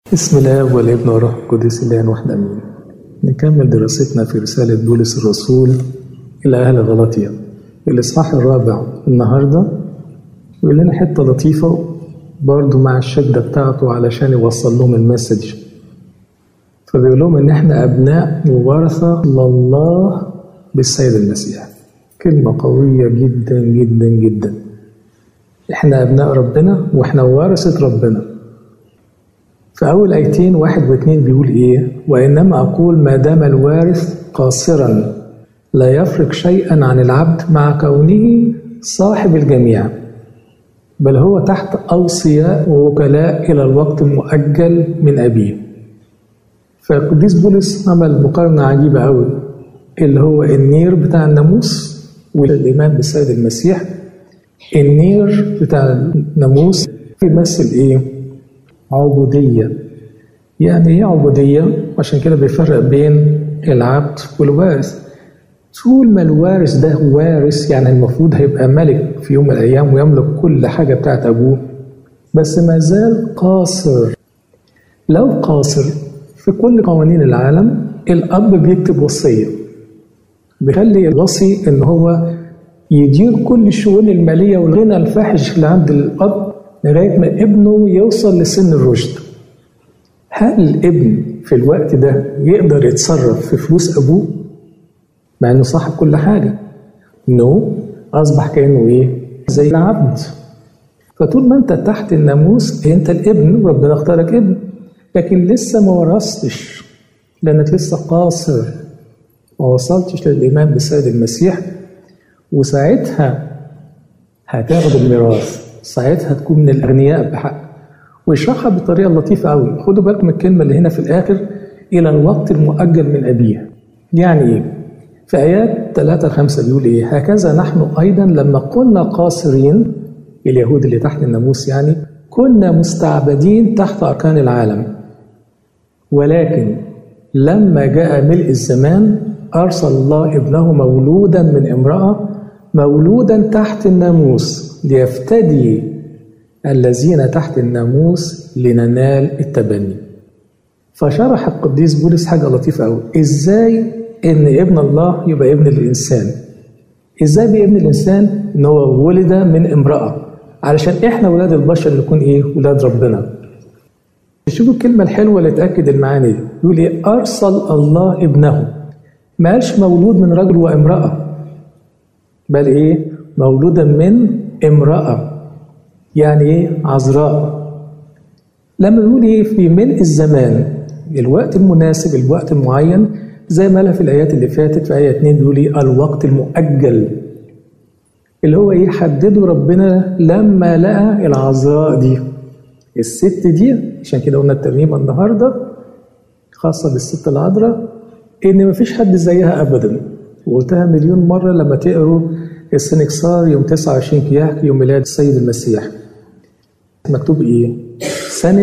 بسم الله والابن والروح القدس الان واحد امين نكمل دراستنا في رسالة بولس الرسول إلى أهل غلطية الإصحاح الرابع النهاردة يقول لنا حتة لطيفة برضو مع الشدة بتاعته علشان يوصل لهم المسج فبيقول لهم إن إحنا أبناء وورثة لله بالسيد المسيح كلمة قوية جدا جدا جدا إحنا أبناء ربنا وإحنا ورثة ربنا في أول آيتين واحد واثنين بيقول إيه؟ وإنما أقول ما دام الوارث قاصرا لا يفرق شيئا عن العبد مع كونه صاحب الجميع بل هو تحت أوصياء ووكلاء إلى الوقت المؤجل من أبيه فالقديس بولس عمل مقارنة عجيبة أوي اللي هو النير بتاع الناموس والإيمان بالسيد المسيح النير بتاع الناموس بيمثل إيه؟ عبودية يعني ايه عبودية؟ عشان كده بيفرق بين العبد والوارث طول ما الوارث ده وارث يعني المفروض هيبقى ملك في يوم من الأيام ويملك كل حاجة بتاعت أبوه بس ما زال قاصر لو قاصر في كل قوانين العالم الأب بيكتب وصية بيخلي الوصي إن هو يدير كل الشؤون المالية والغنى الفاحش اللي عند الأب لغاية ما ابنه يوصل لسن الرشد هل الابن في الوقت ده يقدر يتصرف في فلوس أبوه مع إنه صاحب كل حاجة نو أصبح كأنه إيه زي العبد فطول ما أنت تحت الناموس أنت الابن وربنا اختارك ابن لكن لسه ما ورثتش لأنك لسه قاصر ما وصلتش للإيمان بالسيد المسيح وساعتها هتاخد الميراث ساعتها تكون من الأغنياء بحق ويشرحها بطريقة لطيفة أوي خدوا بالكم من الكلمة اللي هنا في الآخر إلى الوقت المؤجل من أبيه يعني إيه؟ في آيات 3 5 بيقول إيه؟ هكذا نحن أيضا لما كنا قاصرين اليهود اللي تحت الناموس يعني كنا مستعبدين تحت أركان العالم ولكن لما جاء ملء الزمان أرسل الله ابنه مولودا من امرأة مولودا تحت الناموس ليفتدي الذين تحت الناموس لننال التبني فشرح القديس بولس حاجة لطيفة أوي إزاي إن ابن الله يبقى ابن الإنسان إزاي بقى ابن الإنسان إن هو ولد من امرأة علشان إحنا ولاد البشر نكون إيه ولاد ربنا شوفوا الكلمة الحلوة اللي تأكد المعاني دي يقول إيه أرسل الله ابنه ما قالش مولود من رجل وامرأة بل إيه مولودا من امرأة يعني إيه عذراء لما يقول إيه في ملء الزمان الوقت المناسب الوقت المعين زي ما قالها في الآيات اللي فاتت في آية 2 بيقول إيه الوقت المؤجل اللي هو إيه حدده ربنا لما لقى العذراء دي الست دي عشان كده قلنا الترنيمة النهاردة خاصة بالست العذراء إن مفيش حد زيها أبدا وقلتها مليون مرة لما تقروا السنكسار يوم 29 كياك يوم ميلاد السيد المسيح مكتوب ايه سنة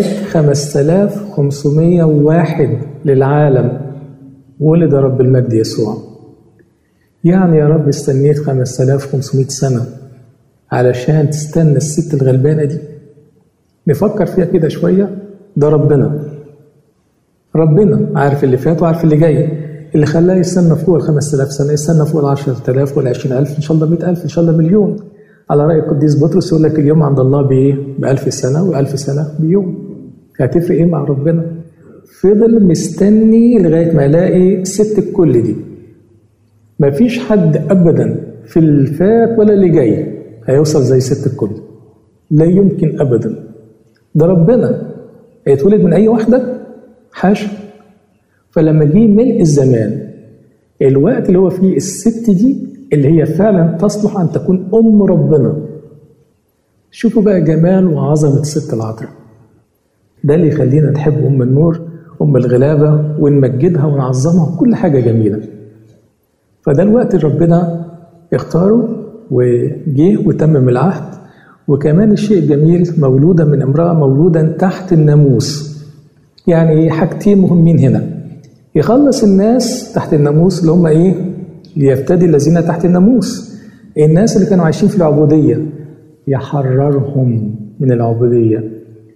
5501 للعالم ولد رب المجد يسوع يعني يا رب استنيت 5500 سنة علشان تستنى الست الغلبانة دي نفكر فيها كده شوية ده ربنا ربنا عارف اللي فات وعارف اللي جاي اللي خلاه يستنى فوق ال 5000 سنه يستنى فوق ال 10000 وال 20000 ان شاء الله 100000 ان شاء الله مليون على راي القديس بطرس يقول لك اليوم عند الله بايه؟ ب 1000 سنه و1000 سنه بيوم هتفرق ايه مع ربنا؟ فضل مستني لغايه ما يلاقي ست الكل دي مفيش حد ابدا في اللي فات ولا اللي جاي هيوصل زي ست الكل لا يمكن ابدا ده ربنا هيتولد من اي واحده حاشا فلما جه ملء الزمان الوقت اللي هو فيه الست دي اللي هي فعلا تصلح ان تكون ام ربنا شوفوا بقى جمال وعظمه الست العذراء ده اللي يخلينا نحب ام النور ام الغلابه ونمجدها ونعظمها كل حاجه جميله فده الوقت اللي ربنا اختاره وجه وتمم العهد وكمان الشيء الجميل مولودا من امراه مولودا تحت الناموس يعني حاجتين مهمين هنا يخلص الناس تحت الناموس اللي هم ايه؟ ليفتدي الذين تحت الناموس. الناس اللي كانوا عايشين في العبوديه يحررهم من العبوديه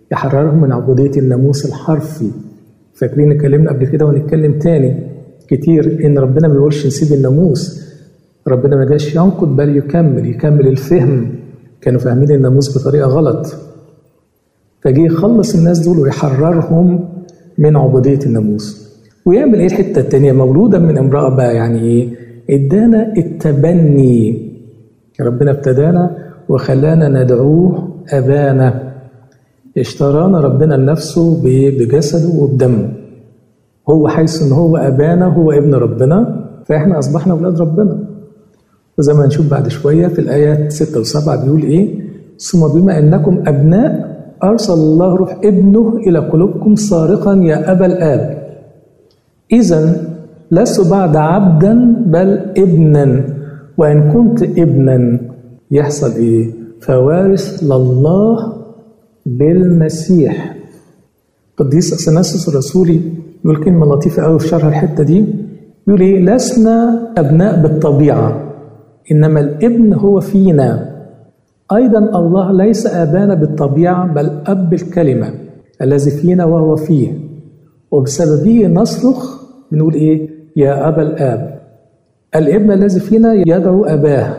يحررهم من عبودية الناموس الحرفي فاكرين اتكلمنا قبل كده ونتكلم تاني كتير ان ربنا ما بيقولش نسيب الناموس ربنا ما جاش ينقض بل يكمل يكمل الفهم كانوا فاهمين الناموس بطريقه غلط فجه يخلص الناس دول ويحررهم من عبوديه الناموس ويعمل ايه الحته التانيه مولودا من امراه بقى يعني ايه ادانا التبني ربنا ابتدانا وخلانا ندعوه ابانا اشترانا ربنا لنفسه بجسده وبدمه هو حيث ان هو ابانا هو ابن ربنا فاحنا اصبحنا اولاد ربنا وزي ما هنشوف بعد شويه في الايات 6 و7 بيقول ايه ثم بما انكم ابناء ارسل الله روح ابنه الى قلوبكم صارخا يا ابا الاب اذا لست بعد عبدا بل ابنا وان كنت ابنا يحصل ايه فوارث لله بالمسيح قديس اثناسيوس الرسولي يقول كلمه لطيفه قوي في شرح الحته دي يقول ايه لسنا ابناء بالطبيعه انما الابن هو فينا ايضا الله ليس ابانا بالطبيعه بل اب الكلمه الذي فينا وهو فيه وبسببه نصرخ بنقول ايه يا ابا الاب الابن الذي فينا يدعو اباه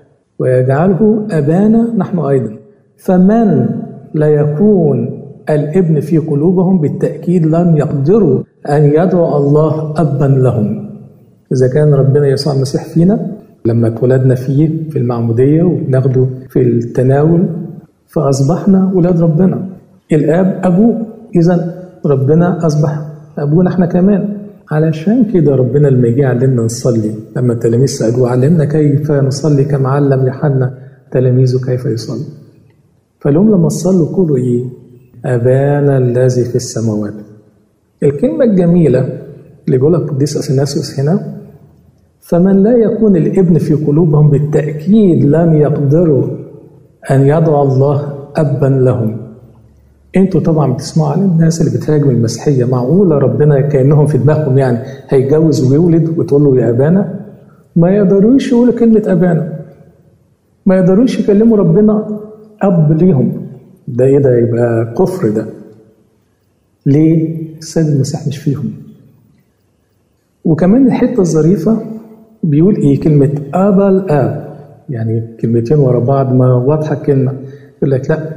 ويجعله ابانا نحن ايضا فمن لا يكون الابن في قلوبهم بالتاكيد لن يقدروا ان يدعو الله ابا لهم اذا كان ربنا يسوع المسيح فينا لما اتولدنا فيه في المعموديه وبناخده في التناول فاصبحنا ولاد ربنا الاب ابوه اذا ربنا اصبح ابونا احنا كمان علشان كده ربنا لما يجي علمنا نصلي لما التلاميذ سالوه علمنا كيف نصلي كما علم يوحنا تلاميذه كيف يصلي فلهم لما تصلوا قولوا ايه ابانا الذي في السماوات الكلمه الجميله اللي بيقولها القديس اثناسيوس هنا فمن لا يكون الابن في قلوبهم بالتاكيد لن يقدروا ان يدعو الله ابا لهم انتوا طبعا بتسمعوا عن الناس اللي بتهاجم المسيحيه معقوله ربنا كانهم في دماغهم يعني هيتجوز ويولد وتقول له يا ابانا ما يقدروش يقولوا كلمه ابانا ما يقدروش يكلموا ربنا اب ليهم ده ايه ده يبقى كفر ده ليه السيد المسيح مش فيهم وكمان الحته الظريفه بيقول ايه كلمه ابا الاب يعني كلمتين ورا بعض ما واضحه الكلمه يقول لك لا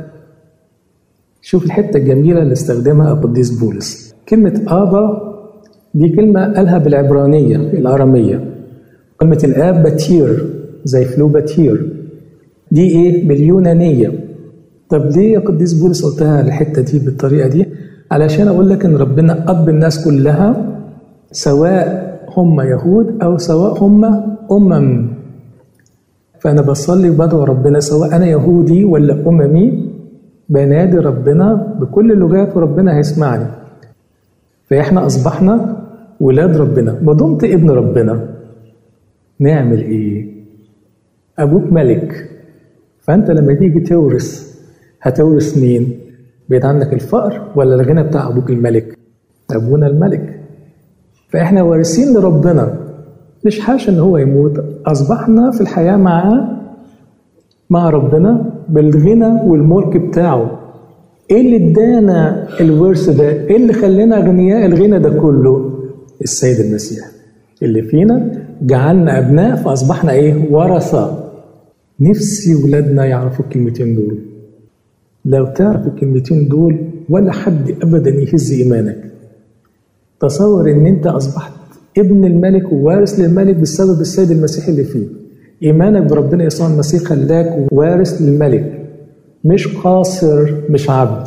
شوف الحته الجميله اللي استخدمها القديس بولس كلمه ابا دي كلمه قالها بالعبرانيه الاراميه كلمه الاب باتير زي فلو باتير دي ايه باليونانيه طب ليه يا قديس بولس قلتها الحته دي بالطريقه دي علشان اقول لك ان ربنا اب الناس كلها سواء هم يهود او سواء هم امم فانا بصلي وبدعو ربنا سواء انا يهودي ولا اممي بنادي ربنا بكل اللغات وربنا هيسمعني فاحنا اصبحنا ولاد ربنا ما دمت ابن ربنا نعمل ايه ابوك ملك فانت لما تيجي تورث هتورث مين بعيد عنك الفقر ولا الغنى بتاع ابوك الملك ابونا الملك فاحنا وارثين لربنا مش حاشا ان هو يموت اصبحنا في الحياه معاه مع ربنا بالغنى والملك بتاعه ايه اللي ادانا الورث ده ايه اللي خلانا اغنياء الغنى ده كله السيد المسيح اللي فينا جعلنا ابناء فاصبحنا ايه ورثه نفسي ولادنا يعرفوا الكلمتين دول لو تعرف الكلمتين دول ولا حد ابدا يهز ايمانك تصور ان انت اصبحت ابن الملك ووارث للملك بسبب السيد المسيح اللي فيه ايمانك بربنا يسوع المسيح خلاك وارث للملك مش قاصر مش عبد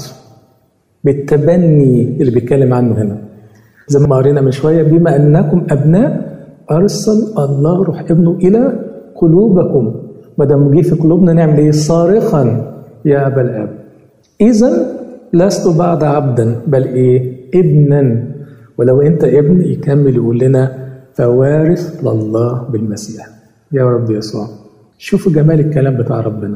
بالتبني اللي بيتكلم عنه هنا زي ما قرينا من شويه بما انكم ابناء ارسل الله روح ابنه الى قلوبكم ما دام جه في قلوبنا نعمل ايه؟ صارخا يا ابا الاب. اذا لست بعد عبدا بل ايه؟ ابنا ولو انت ابن يكمل يقول لنا فوارث لله بالمسيح. يا رب يسوع شوفوا جمال الكلام بتاع ربنا.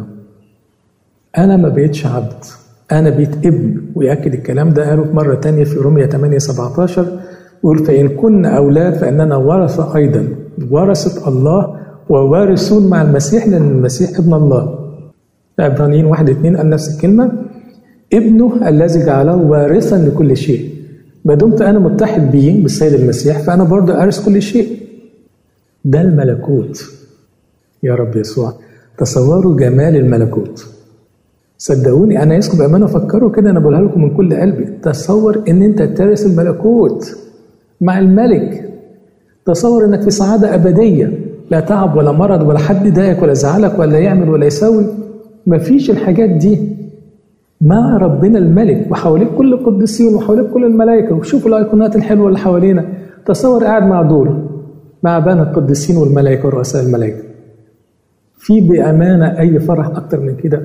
انا ما بقيتش عبد انا بقيت ابن ويأكد الكلام ده قاله في مره تانية في رومية 8 17 يقول فان كنا اولاد فاننا ورثه ايضا ورثه الله ووارثون مع المسيح لأن المسيح ابن الله عبرانيين واحد اتنين قال نفس الكلمة ابنه الذي جعله وارثا لكل شيء ما دمت انا متحد بيه بالسيد المسيح فانا برضه ارث كل شيء ده الملكوت يا رب يسوع تصوروا جمال الملكوت صدقوني انا عايزكم بامانه فكروا كده انا بقولها لكم من كل قلبي تصور ان انت ترث الملكوت مع الملك تصور انك في سعاده ابديه لا تعب ولا مرض ولا حد يضايقك ولا يزعلك ولا يعمل ولا يسوي مفيش الحاجات دي مع ربنا الملك وحواليك كل القديسين وحواليك كل الملائكه وشوفوا الايقونات الحلوه اللي حوالينا تصور قاعد مع دول مع بان القديسين والملائكه ورؤساء الملائكه في بامانه اي فرح اكتر من كده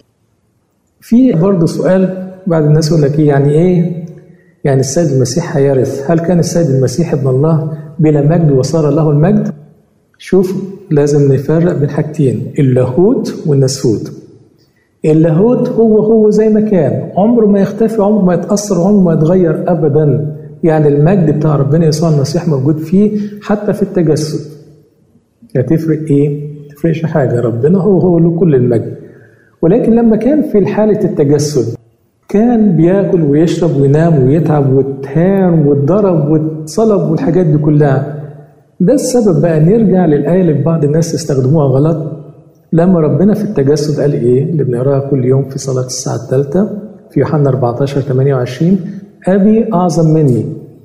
في برضه سؤال بعض الناس يقول لك ايه يعني ايه يعني السيد المسيح هيرث هل كان السيد المسيح ابن الله بلا مجد وصار له المجد شوفوا لازم نفرق بين حاجتين اللاهوت والنسفوت اللاهوت هو هو زي ما كان عمره ما يختفي عمره ما يتأثر عمره ما يتغير أبدا يعني المجد بتاع ربنا يسوع المسيح موجود فيه حتى في التجسد هتفرق ايه؟ تفرقش حاجة ربنا هو هو له كل المجد ولكن لما كان في حالة التجسد كان بياكل ويشرب وينام ويتعب واتهان واتضرب واتصلب والحاجات دي كلها ده السبب بقى نرجع للآية اللي بعض الناس يستخدموها غلط لما ربنا في التجسد قال إيه اللي بنقراها كل يوم في صلاة الساعة الثالثة في يوحنا 14 28 أبي أعظم مني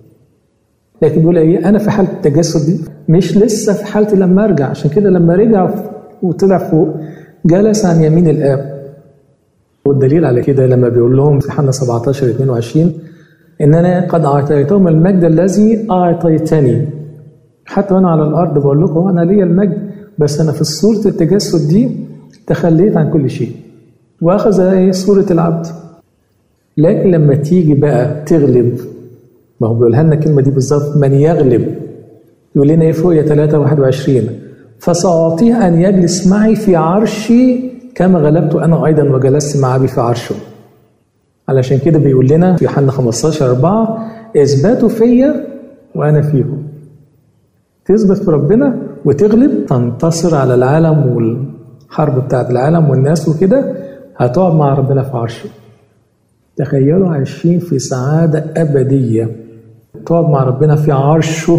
لكن بيقول إيه أنا في حالة التجسد دي مش لسه في حالتي لما أرجع عشان كده لما رجع وطلع فوق جلس عن يمين الآب والدليل على كده لما بيقول لهم في يوحنا 17 22 إن أنا قد أعطيتهم المجد الذي أعطيتني حتى وأنا على الأرض بقول لكم أنا ليا المجد بس أنا في صورة التجسد دي تخليت عن كل شيء وأخذ إيه صورة العبد لكن لما تيجي بقى تغلب ما هو بيقولها لنا الكلمة دي بالظبط من يغلب يقول لنا إيه فوق 3 21 فسأعطيه أن يجلس معي في عرشي كما غلبت أنا أيضا وجلست مع أبي في عرشه علشان كده بيقول لنا في يوحنا 15 4 اثبتوا فيا وأنا فيهم تثبت في ربنا وتغلب تنتصر على العالم والحرب بتاعت العالم والناس وكده هتقعد مع ربنا في عرشه تخيلوا عايشين في سعادة أبدية تقعد مع ربنا في عرشه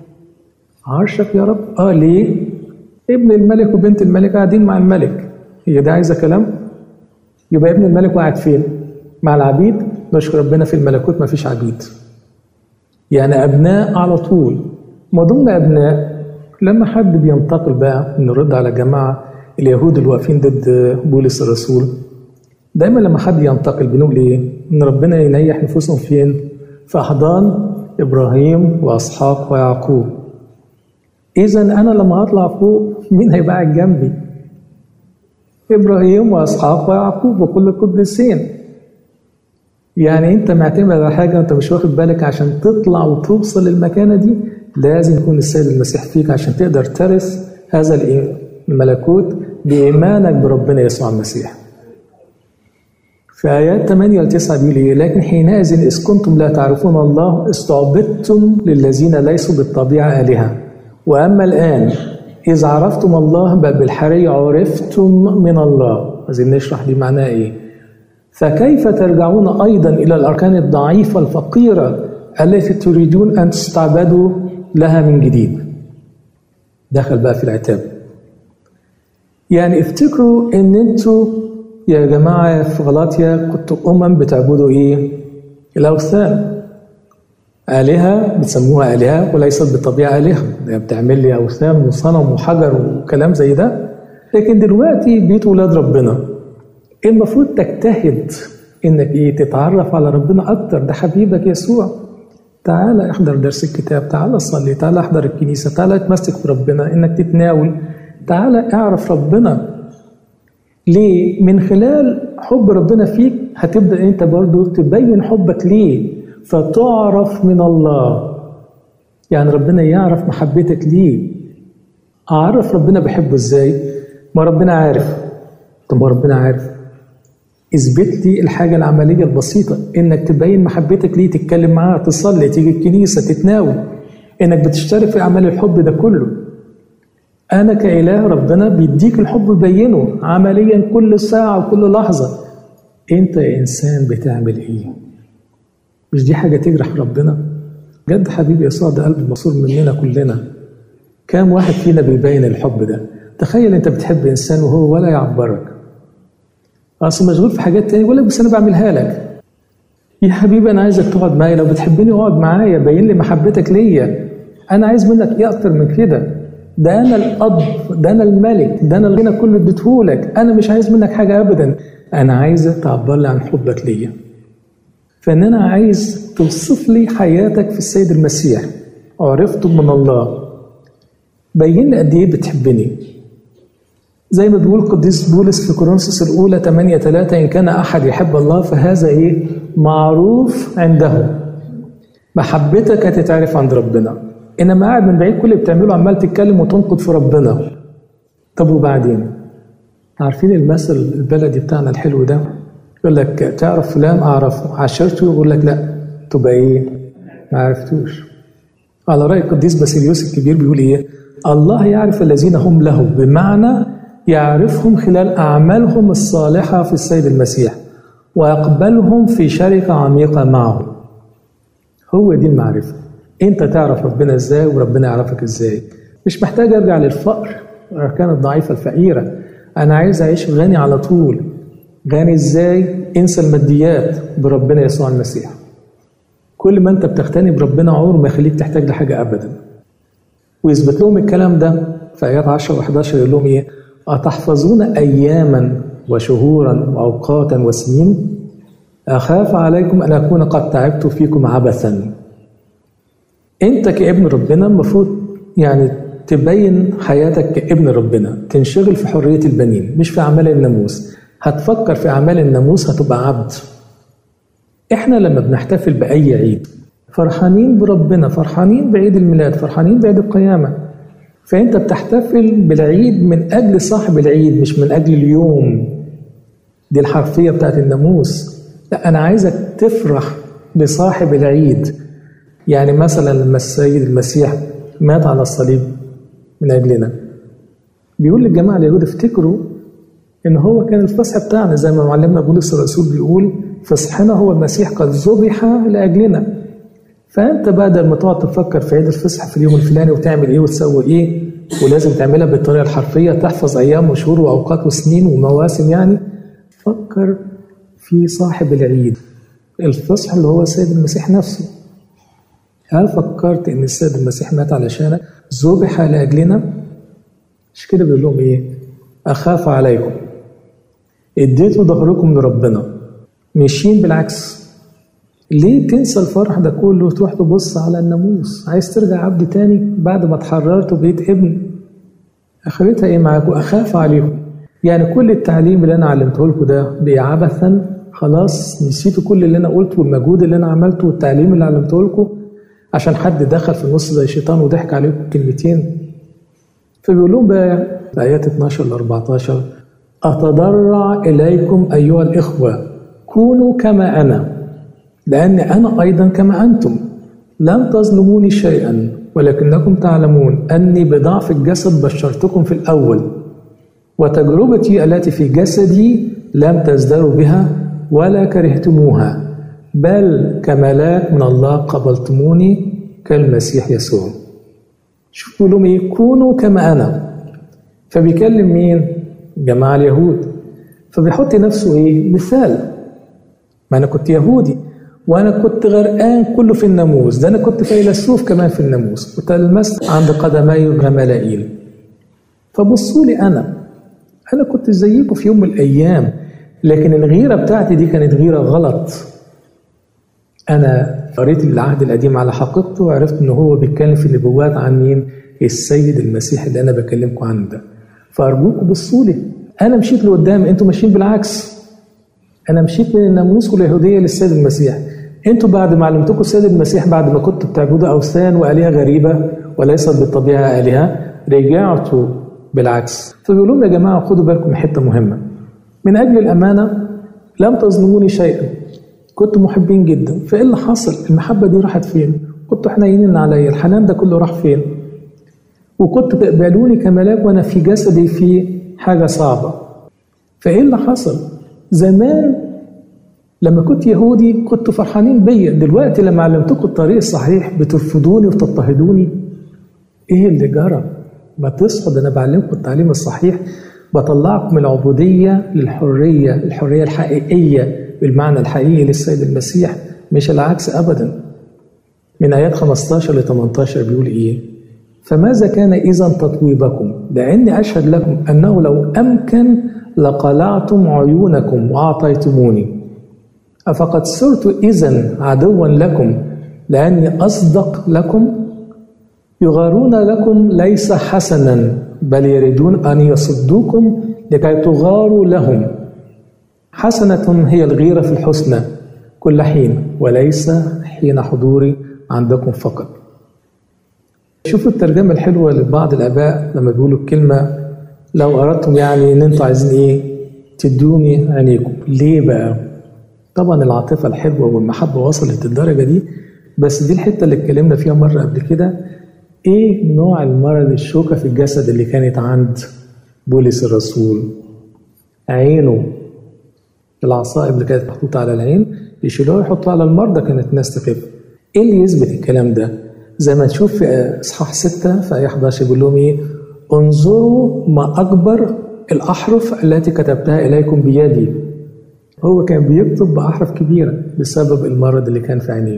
عرشك يا رب اه ليه ابن الملك وبنت الملك قاعدين مع الملك هي ده عايزه كلام يبقى ابن الملك قاعد فين مع العبيد نشكر ربنا في الملكوت ما فيش عبيد يعني ابناء على طول ما ضمن ابناء لما حد بينتقل بقى نرد على جماعه اليهود اللي واقفين ضد بولس الرسول دايما لما حد ينتقل بنقول ايه ان ربنا ينيح نفوسهم فين في احضان ابراهيم واسحاق ويعقوب اذا انا لما هطلع فوق مين هيبقى قاعد جنبي ابراهيم واسحاق ويعقوب وكل القديسين يعني انت معتمد على حاجه انت مش واخد بالك عشان تطلع وتوصل للمكانه دي لازم يكون السيد المسيح فيك عشان تقدر ترث هذا الملكوت بايمانك بربنا يسوع المسيح في آيات 8 ل 9 بيقول إيه؟ لكن حينئذ إذ كنتم لا تعرفون الله استعبدتم للذين ليسوا بالطبيعة آلهة وأما الآن إذ عرفتم الله بل بالحري عرفتم من الله عايزين نشرح دي معناها إيه فكيف ترجعون أيضا إلى الأركان الضعيفة الفقيرة التي تريدون أن تستعبدوا لها من جديد دخل بقى في العتاب يعني افتكروا ان انتوا يا جماعة في غلاطيا كنتوا أمم بتعبدوا إيه؟ الأوثان آلهة بتسموها آلهة وليست بالطبيعة آلهة يعني بتعمل لي أوثان وصنم وحجر وكلام زي ده لكن دلوقتي بيت ولاد ربنا المفروض تجتهد إنك إيه تتعرف على ربنا أكتر ده حبيبك يسوع تعالى احضر درس الكتاب تعالى صلي تعالى احضر الكنيسة تعالى اتمسك في ربنا إنك تتناول تعالى اعرف ربنا ليه؟ من خلال حب ربنا فيك هتبدأ انت برضو تبين حبك ليه فتعرف من الله يعني ربنا يعرف محبتك ليه أعرف ربنا بحبه ازاي ما ربنا عارف طب ما ربنا عارف اثبت لي الحاجة العملية البسيطة انك تبين محبتك ليه تتكلم معاه تصلي تيجي الكنيسة تتناول انك بتشترك في اعمال الحب ده كله أنا كإله ربنا بيديك الحب بينه عمليا كل ساعة وكل لحظة انت يا انسان بتعمل ايه مش دي حاجه تجرح ربنا جد حبيبي يسوع ده قلب مصور مننا كلنا كام واحد فينا بيبين الحب ده تخيل انت بتحب انسان وهو ولا يعبرك اصل مشغول في حاجات تانية يقول لك بس انا بعملها لك يا حبيبي انا عايزك تقعد معايا لو بتحبني اقعد معايا بين لي محبتك ليا انا عايز منك ايه اكتر من كده ده انا الاب ده انا الملك ده انا الغنى كله اديتهولك انا مش عايز منك حاجه ابدا انا عايزك تعبر لي عن حبك ليا فان انا عايز توصف لي حياتك في السيد المسيح عرفته من الله بين لي قد ايه بتحبني زي ما بيقول القديس بولس في كورنثوس الاولى 8 3 ان كان احد يحب الله فهذا ايه معروف عنده محبتك هتتعرف عند ربنا انما قاعد من بعيد كل اللي بتعمله عمال تتكلم وتنقد في ربنا طب وبعدين عارفين المثل البلدي بتاعنا الحلو ده يقول لك تعرف فلان اعرفه عاشرته يقول لك لا تبقى ايه ما عرفتوش على راي القديس باسيليوس الكبير بيقول ايه الله يعرف الذين هم له بمعنى يعرفهم خلال اعمالهم الصالحه في السيد المسيح ويقبلهم في شركه عميقه معه هو دي المعرفه انت تعرف ربنا ازاي وربنا يعرفك ازاي مش محتاج ارجع للفقر الاركان الضعيفه الفقيره انا عايز اعيش غني على طول غني ازاي انسى الماديات بربنا يسوع المسيح كل ما انت بتغتني بربنا عمره ما يخليك تحتاج لحاجه ابدا ويثبت لهم الكلام ده في ايات 10 و11 يقول لهم ايه أتحفظون أياما وشهورا وأوقاتا وسنين أخاف عليكم أن أكون قد تعبت فيكم عبثا أنت كابن ربنا المفروض يعني تبين حياتك كابن ربنا تنشغل في حرية البنين مش في أعمال الناموس هتفكر في أعمال الناموس هتبقى عبد إحنا لما بنحتفل بأي عيد فرحانين بربنا فرحانين بعيد الميلاد فرحانين بعيد القيامة فأنت بتحتفل بالعيد من أجل صاحب العيد مش من أجل اليوم دي الحرفية بتاعت الناموس لا أنا عايزك تفرح بصاحب العيد يعني مثلا لما السيد المسيح مات على الصليب من أجلنا بيقول للجماعة اليهود افتكروا إن هو كان الفصح بتاعنا زي ما معلمنا بولس الرسول بيقول فصحنا هو المسيح قد ذبح لأجلنا فانت بدل ما تقعد تفكر في عيد الفصح في اليوم الفلاني وتعمل ايه وتسوي ايه ولازم تعملها بالطريقه الحرفيه تحفظ ايام وشهور واوقات وسنين ومواسم يعني فكر في صاحب العيد الفصح اللي هو السيد المسيح نفسه هل فكرت ان السيد المسيح مات علشانك ذبح لاجلنا مش كده بيقول لهم ايه اخاف عليكم اديتوا ظهركم لربنا ماشيين بالعكس ليه تنسى الفرح ده كله وتروح تبص على الناموس عايز ترجع عبد تاني بعد ما اتحررت وبقيت ابن اخرتها ايه معاكم اخاف عليكم يعني كل التعليم اللي انا علمته لكم ده بقى عبثا خلاص نسيتوا كل اللي انا قلته والمجهود اللي انا عملته والتعليم اللي علمته لكم عشان حد دخل في النص زي الشيطان وضحك عليكم كلمتين فبيقول لهم بقى في ايات 12 ل 14 اتضرع اليكم ايها الاخوه كونوا كما انا لأن أنا أيضا كما أنتم لم تظلموني شيئا ولكنكم تعلمون أني بضعف الجسد بشرتكم في الأول وتجربتي التي في جسدي لم تزدروا بها ولا كرهتموها بل كملاك من الله قبلتموني كالمسيح يسوع شوفوا لهم ايه كونوا كما انا فبيكلم مين جماعه اليهود فبيحط نفسه ايه مثال ما انا كنت يهودي وانا كنت غرقان كله في الناموس ده انا كنت فيلسوف كمان في الناموس وتلمست عند قدمي غملائيل فبصوا لي انا انا كنت زيكم في يوم من الايام لكن الغيره بتاعتي دي كانت غيره غلط انا قريت العهد القديم على حقيقته وعرفت ان هو بيتكلم في النبوات عن مين السيد المسيح اللي انا بكلمكم عنه ده فارجوكم بصوا لي انا مشيت لقدام انتوا ماشيين بالعكس انا مشيت من الناموس واليهوديه للسيد المسيح انتوا بعد ما علمتكم السيد المسيح بعد ما كنتوا بتعبدوا اوثان والهه غريبه وليست بالطبيعه الهه رجعتوا بالعكس فبيقول لهم يا جماعه خدوا بالكم من حته مهمه من اجل الامانه لم تظلموني شيئا كنتوا محبين جدا فايه اللي حصل المحبه دي راحت فين كنتوا حنينين عليا الحنان ده كله راح فين وكنتوا تقبلوني كملاك وانا في جسدي في حاجه صعبه فايه اللي حصل زمان لما كنت يهودي كنتوا فرحانين بيا دلوقتي لما علمتكم الطريق الصحيح بترفضوني وتضطهدوني ايه اللي جرى ما تصحوا ده انا بعلمكم التعليم الصحيح بطلعكم من العبودية للحرية الحرية الحقيقية بالمعنى الحقيقي للسيد المسيح مش العكس أبدا من آيات 15 ل 18 بيقول إيه فماذا كان إذا تطويبكم لأني أشهد لكم أنه لو أمكن لقلعتم عيونكم وأعطيتموني أفقد صرت إذا عدوا لكم لأني أصدق لكم يغارون لكم ليس حسنا بل يريدون أن يصدوكم لكي تغاروا لهم حسنة هي الغيرة في الحسنى كل حين وليس حين حضوري عندكم فقط شوفوا الترجمة الحلوة لبعض الآباء لما بيقولوا الكلمة لو أردتم يعني إن أنتوا عايزين إيه تدوني عينيكم ليه بقى طبعا العاطفة الحلوة والمحبة وصلت للدرجة دي بس دي الحتة اللي اتكلمنا فيها مرة قبل كده ايه نوع المرض الشوكة في الجسد اللي كانت عند بولس الرسول عينه العصائب اللي كانت محطوطة على العين يشيلوها ويحطوها على المرضى كانت الناس تخف ايه اللي يثبت الكلام ده زي ما تشوف في اصحاح ستة في آية 11 يقول لهم ايه انظروا ما أكبر الأحرف التي كتبتها إليكم بيدي هو كان بيكتب بأحرف كبيرة بسبب المرض اللي كان في عينيه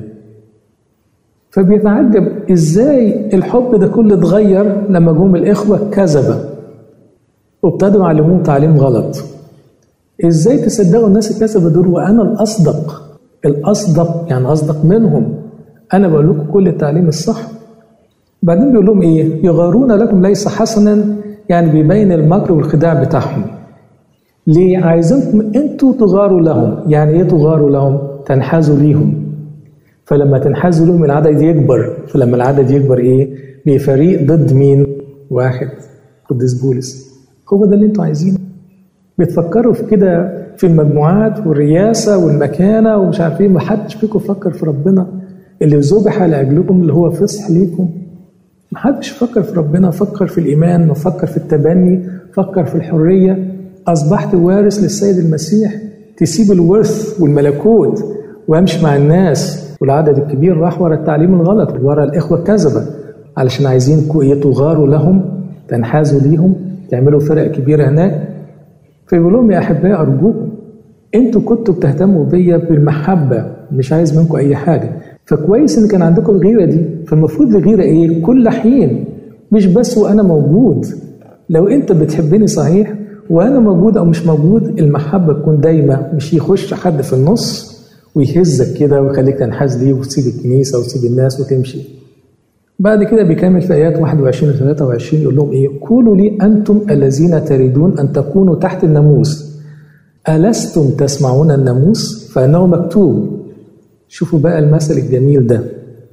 فبيتعجب ازاي الحب ده كله اتغير لما جم الاخوه كذبه وابتدوا يعلموهم تعليم غلط ازاي تصدقوا الناس الكذبه دول وانا الاصدق الاصدق يعني اصدق منهم انا بقول لكم كل التعليم الصح بعدين بيقول لهم ايه يغارون لكم ليس حسنا يعني بيبين المكر والخداع بتاعهم ليه عايزينكم انتوا تغاروا لهم يعني ايه تغاروا لهم تنحازوا ليهم فلما تنحازوا لهم العدد يكبر فلما العدد يكبر ايه بفريق ضد مين واحد قديس بولس هو ده اللي انتوا عايزينه بتفكروا في كده في المجموعات والرياسه والمكانه ومش عارف ايه ما حدش فيكم فكر في ربنا اللي ذبح لاجلكم اللي هو فصح ليكم ما حدش فكر في ربنا فكر في الايمان وفكر في التبني فكر في الحريه اصبحت وارث للسيد المسيح تسيب الورث والملكوت وامشي مع الناس والعدد الكبير راح ورا التعليم الغلط ورا الاخوه الكذبه علشان عايزين تغاروا لهم تنحازوا ليهم تعملوا فرق كبيره هناك فيقول لهم يا احبائي ارجوكم انتوا كنتوا بتهتموا بيا بالمحبه مش عايز منكم اي حاجه فكويس ان كان عندكم الغيره دي فالمفروض الغيره ايه كل حين مش بس وانا موجود لو انت بتحبني صحيح وانا موجود او مش موجود المحبه تكون دايما مش يخش حد في النص ويهزك كده ويخليك تنحاز ليه وتسيب الكنيسه وتسيب الناس وتمشي بعد كده بيكمل في ايات 21 و 23 يقول لهم ايه؟ قولوا لي انتم الذين تريدون ان تكونوا تحت الناموس ألستم تسمعون الناموس؟ فإنه مكتوب شوفوا بقى المثل الجميل ده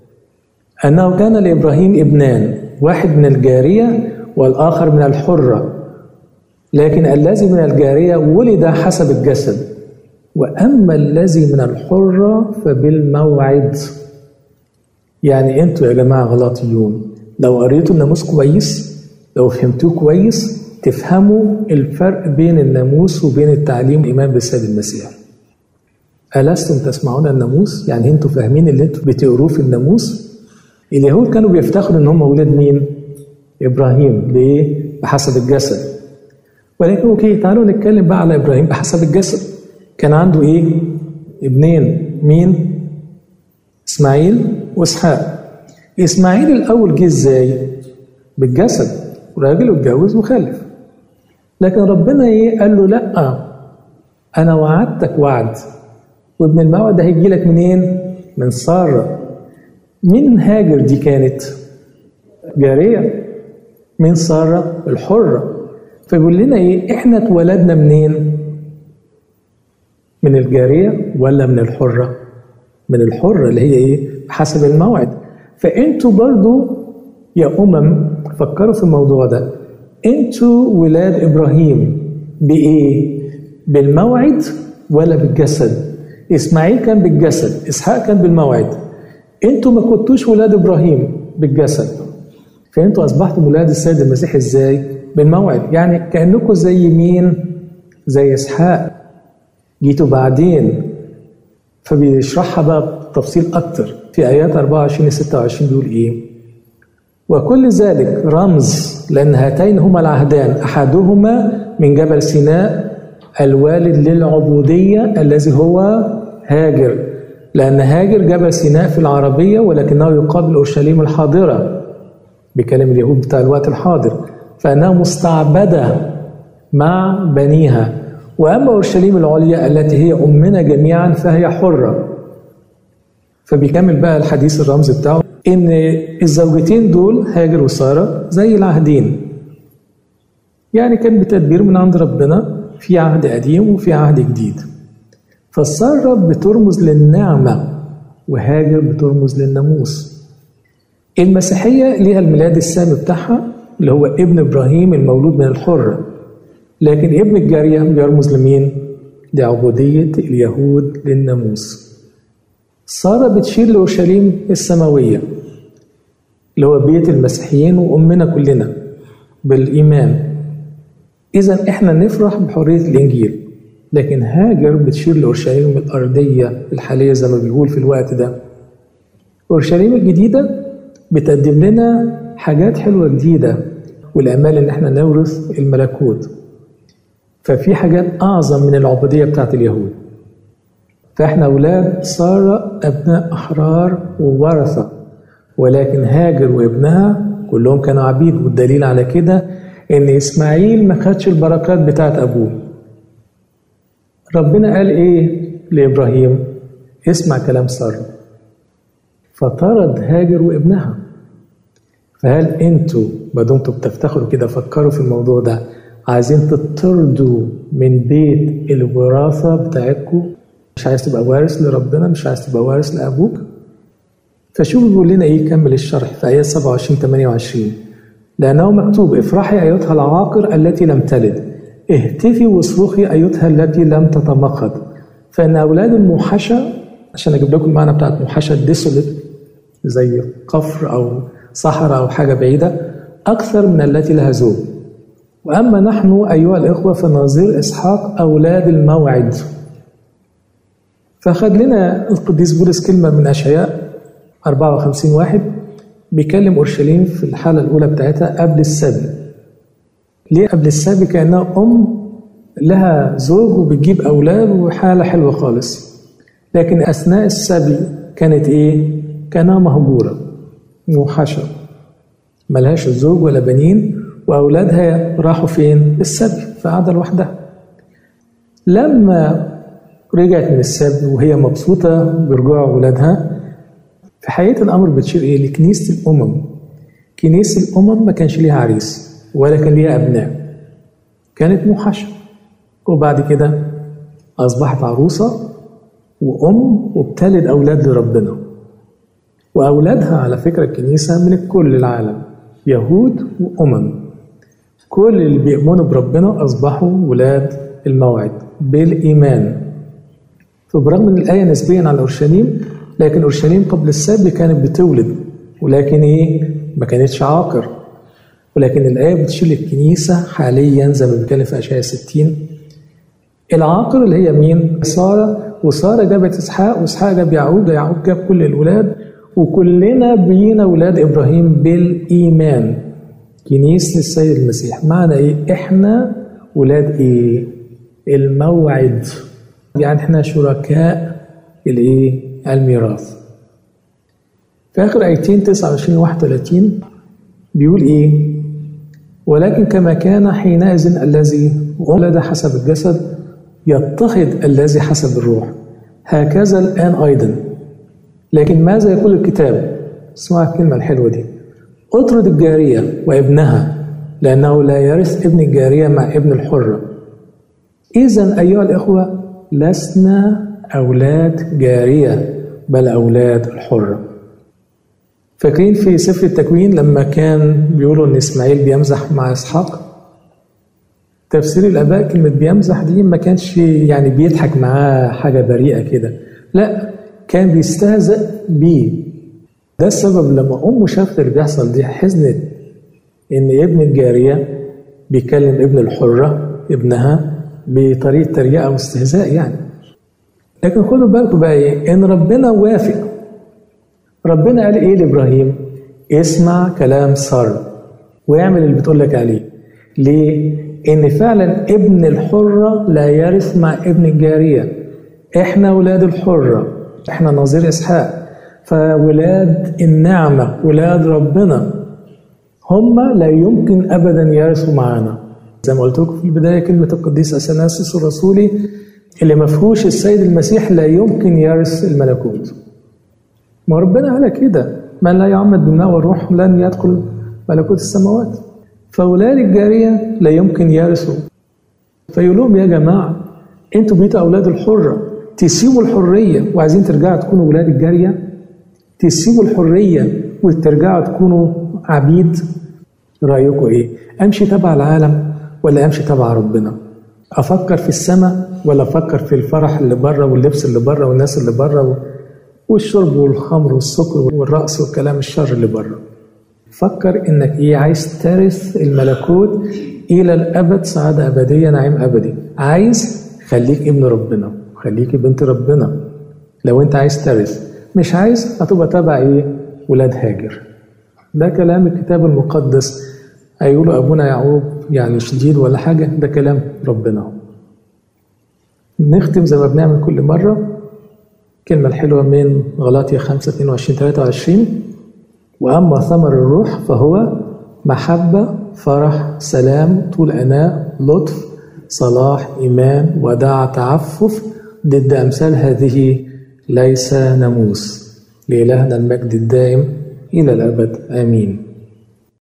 أنه كان لإبراهيم ابنان واحد من الجارية والآخر من الحرة لكن الذي من الجارية ولد حسب الجسد وأما الذي من الحرة فبالموعد يعني أنتوا يا جماعة غلاطيون لو قريتوا الناموس كويس لو فهمتوه كويس تفهموا الفرق بين الناموس وبين التعليم الإيمان بالسيد المسيح ألستم تسمعون الناموس؟ يعني أنتوا فاهمين اللي أنتوا بتقروه في الناموس؟ اليهود كانوا بيفتخروا إن هم أولاد مين؟ إبراهيم ليه؟ بحسب الجسد ولكن أوكي تعالوا نتكلم بقى على إبراهيم بحسب الجسد كان عنده إيه؟ ابنين مين؟ إسماعيل وإسحاق إسماعيل الأول جه إزاي؟ بالجسد راجل واتجوز وخلف لكن ربنا ايه قال له لا انا وعدتك وعد وابن الموعد ده هيجي لك منين من ساره مين هاجر دي كانت جاريه من ساره الحره فيقول لنا ايه احنا اتولدنا منين من الجاريه ولا من الحره من الحره اللي هي ايه حسب الموعد فانتوا برضو يا امم فكروا في الموضوع ده انتوا ولاد ابراهيم بايه بالموعد ولا بالجسد اسماعيل كان بالجسد اسحاق كان بالموعد انتوا ما كنتوش ولاد ابراهيم بالجسد فانتوا اصبحتم ولاد السيد المسيح ازاي بالموعد يعني كانكم زي مين زي اسحاق جيتوا بعدين فبيشرحها بقى بتفصيل أكتر في آيات 24 ل 26 بيقول إيه وكل ذلك رمز لأن هاتين هما العهدان أحدهما من جبل سيناء الوالد للعبودية الذي هو هاجر لأن هاجر جبل سيناء في العربية ولكنه يقابل أورشليم الحاضرة بكلام اليهود بتاع الوقت الحاضر فإنها مستعبدة مع بنيها وأما أورشليم العليا التي هي أمنا جميعا فهي حرة فبيكمل بقى الحديث الرمز بتاعه إن الزوجتين دول هاجر وسارة زي العهدين يعني كان بتدبير من عند ربنا في عهد قديم وفي عهد جديد فسارة بترمز للنعمة وهاجر بترمز للناموس المسيحية ليها الميلاد السامي بتاعها اللي هو ابن إبراهيم المولود من الحرة لكن ابن الجارية بيرمز لمين؟ لعبودية اليهود للناموس سارة بتشير لأورشليم السماوية اللي هو بيت المسيحيين وأمنا كلنا بالإيمان إذا إحنا نفرح بحرية الإنجيل لكن هاجر بتشير لأورشليم الأرضية الحالية زي ما بيقول في الوقت ده أورشليم الجديدة بتقدم لنا حاجات حلوة جديدة والأمال إن إحنا نورث الملكوت ففي حاجات أعظم من العبودية بتاعت اليهود فإحنا أولاد سارة أبناء أحرار وورثة ولكن هاجر وابنها كلهم كانوا عبيد والدليل على كده إن إسماعيل ما خدش البركات بتاعت أبوه ربنا قال إيه لإبراهيم اسمع كلام سارة فطرد هاجر وابنها فهل انتوا ما دمتوا بتفتخروا كده فكروا في الموضوع ده عايزين تطردوا من بيت الوراثة بتاعتكم مش عايز تبقى وارث لربنا مش عايز تبقى وارث لأبوك فشوف بيقول لنا ايه كمل الشرح في آيات 27 28 لأنه مكتوب افرحي أيتها العاقر التي لم تلد اهتفي واصرخي أيتها التي لم تتمخض فإن أولاد الموحشة عشان أجيب لكم المعنى بتاعت موحشة ديسولت زي قفر أو صحراء أو حاجة بعيدة أكثر من التي لها زوج وأما نحن أيها الإخوة فنظير إسحاق أولاد الموعد فأخذ لنا القديس بولس كلمة من أشعياء 54 واحد بيكلم أورشليم في الحالة الأولى بتاعتها قبل السبي ليه قبل السبي كأنها أم لها زوج وبتجيب أولاد وحالة حلوة خالص لكن أثناء السبي كانت إيه؟ كانها مهجورة موحشة ملهاش زوج ولا بنين وأولادها راحوا فين؟ السبي فقاعدة لوحدها لما رجعت من السبي وهي مبسوطة برجوع أولادها في حقيقة الأمر بتشير إيه؟ لكنيسة الأمم كنيسة الأمم ما كانش ليها عريس ولا كان ليها أبناء كانت موحشة وبعد كده أصبحت عروسة وأم وبتلد أولاد لربنا وأولادها على فكرة الكنيسة من كل العالم يهود وأمم كل اللي بيؤمنوا بربنا أصبحوا ولاد الموعد بالإيمان فبرغم ان الايه نسبيا على اورشليم لكن اورشليم قبل السبي كانت بتولد ولكن ايه ما كانتش عاقر ولكن الايه بتشير للكنيسه حاليا زي ما بنتكلم في اشعياء 60 العاقر اللي هي مين؟ ساره وساره جابت اسحاق واسحاق جاب يعقوب يعقوب جاب كل الاولاد وكلنا بينا ولاد ابراهيم بالايمان كنيسه السيد المسيح معنى ايه؟ احنا ولاد ايه؟ الموعد يعني احنا شركاء الايه الميراث في اخر ايتين 29 31 بيقول ايه ولكن كما كان حينئذ الذي ولد حسب الجسد يضطهد الذي حسب الروح هكذا الان ايضا لكن ماذا يقول الكتاب اسمع الكلمه الحلوه دي اطرد الجاريه وابنها لانه لا يرث ابن الجاريه مع ابن الحره اذا ايها الاخوه لسنا أولاد جارية بل أولاد الحرة فاكرين في سفر التكوين لما كان بيقولوا إن إسماعيل بيمزح مع إسحاق تفسير الآباء كلمة بيمزح دي ما كانش يعني بيضحك معاه حاجة بريئة كده لا كان بيستهزأ بيه ده السبب لما أمه شافت اللي بيحصل دي حزنت إن ابن الجارية بيكلم ابن الحرة ابنها بطريقة تريقة واستهزاء يعني لكن خدوا بالكم بقى ايه ان ربنا وافق ربنا قال ايه لابراهيم اسمع كلام ساره واعمل اللي بتقول لك عليه ليه ان فعلا ابن الحره لا يرث مع ابن الجاريه احنا ولاد الحره احنا نظير اسحاق فولاد النعمه ولاد ربنا هم لا يمكن ابدا يرثوا معانا زي ما قلت لكم في البدايه كلمه القديس اثناسيوس الرسولي اللي ما فيهوش السيد المسيح لا يمكن يرث الملكوت ما ربنا على كده من لا يعمد بالماء والروح لن يدخل ملكوت السماوات فأولاد الجارية لا يمكن يرثوا فيقول لهم يا جماعة انتوا بقيتوا أولاد الحرة تسيبوا الحرية وعايزين ترجعوا تكونوا أولاد الجارية تسيبوا الحرية وترجعوا تكونوا عبيد رأيكم إيه؟ أمشي تبع العالم ولا أمشي تبع ربنا؟ أفكر في السماء ولا أفكر في الفرح اللي بره واللبس اللي بره والناس اللي بره والشرب والخمر والسكر والرقص والكلام الشر اللي بره فكر انك ايه عايز ترث الملكوت الى الابد سعاده ابديه نعيم ابدي عايز خليك ابن ربنا خليك بنت ربنا لو انت عايز ترث مش عايز هتبقى تبع ايه ولاد هاجر ده كلام الكتاب المقدس هيقولوا ابونا يعقوب يعني شديد ولا حاجه ده كلام ربنا نختم زي ما بنعمل كل مره الكلمه الحلوه من غلاطيا 5 22 23 وأما ثمر الروح فهو محبة فرح سلام طول أناء لطف صلاح إيمان وداع تعفف ضد أمثال هذه ليس ناموس لإلهنا المجد الدائم إلى الأبد آمين